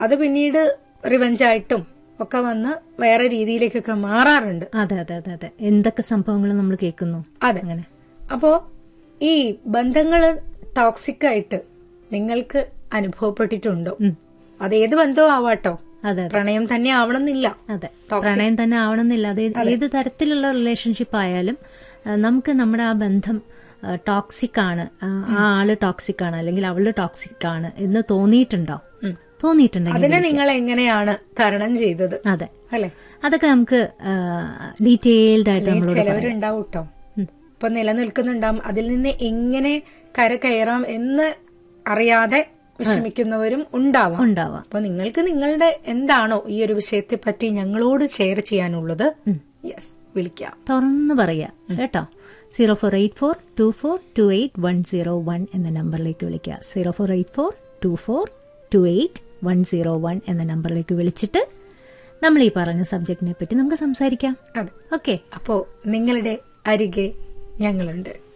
അത് പിന്നീട് റിവഞ്ചായിട്ടും ഒക്കെ വന്ന് വേറെ രീതിയിലേക്കൊക്കെ മാറാറുണ്ട് അതെ അതെ അതെ അതെ എന്തൊക്കെ സംഭവങ്ങൾ നമ്മൾ കേൾക്കുന്നു അതെ അങ്ങനെ അപ്പോ ഈ ബന്ധങ്ങള് ടോക്സിക് ആയിട്ട് നിങ്ങൾക്ക് അനുഭവപ്പെട്ടിട്ടുണ്ടോ അത് ഏത് ബന്ധവും ആവാട്ടോ അതെ പ്രണയം തന്നെ ആവണമെന്നില്ല അതെ പ്രണയം തന്നെ ആവണമെന്നില്ല അത് ഏത് തരത്തിലുള്ള റിലേഷൻഷിപ്പ് ആയാലും ആ, നമുക്ക് നമ്മുടെ ആ ബന്ധം ടോക്സിക് ആണ് ആ, ആ ആള് ടോക്സിക് ആണ് അല്ലെങ്കിൽ അവള് ടോക്സിക് ആണ് എന്ന് തോന്നിയിട്ടുണ്ടോ തോന്നിയിട്ടുണ്ടെങ്കിൽ അതിനെ നിങ്ങൾ എങ്ങനെയാണ് തരണം ചെയ്തത് അതെ അല്ലെ അതൊക്കെ നമുക്ക് ഡീറ്റെയിൽഡ് ആയിട്ട് നമ്മളോട് ചിലവരുണ്ടാവും കേട്ടോ ഇപ്പൊ നിലനിൽക്കുന്നുണ്ടാവും അതിൽ നിന്ന് എങ്ങനെ കര കയറാം എന്ന് അറിയാതെ വിഷമിക്കുന്നവരും ഉണ്ടാവാം ഉണ്ടാവാം അപ്പൊ നിങ്ങൾക്ക് നിങ്ങളുടെ എന്താണോ ഈ ഒരു വിഷയത്തെ പറ്റി ഞങ്ങളോട് ഷെയർ ചെയ്യാനുള്ളത് യെസ് വിളിക്കാം തുറന്നു പറയാ കേട്ടോ zero four eight four two four two eight one zero one എന്ന നമ്പറിലേക്ക് വിളിക്കുക zero four eight four two four two eight one zero one എന്ന നമ്പറിലേക്ക് വിളിച്ചിട്ട് നമ്മൾ ഈ പറഞ്ഞ സബ്ജക്റ്റിനെ പറ്റി നമുക്ക് സംസാരിക്കാം അതെ ഓക്കെ അപ്പോ നിങ്ങളുടെ അരികെ ഞങ്ങളുണ്ട്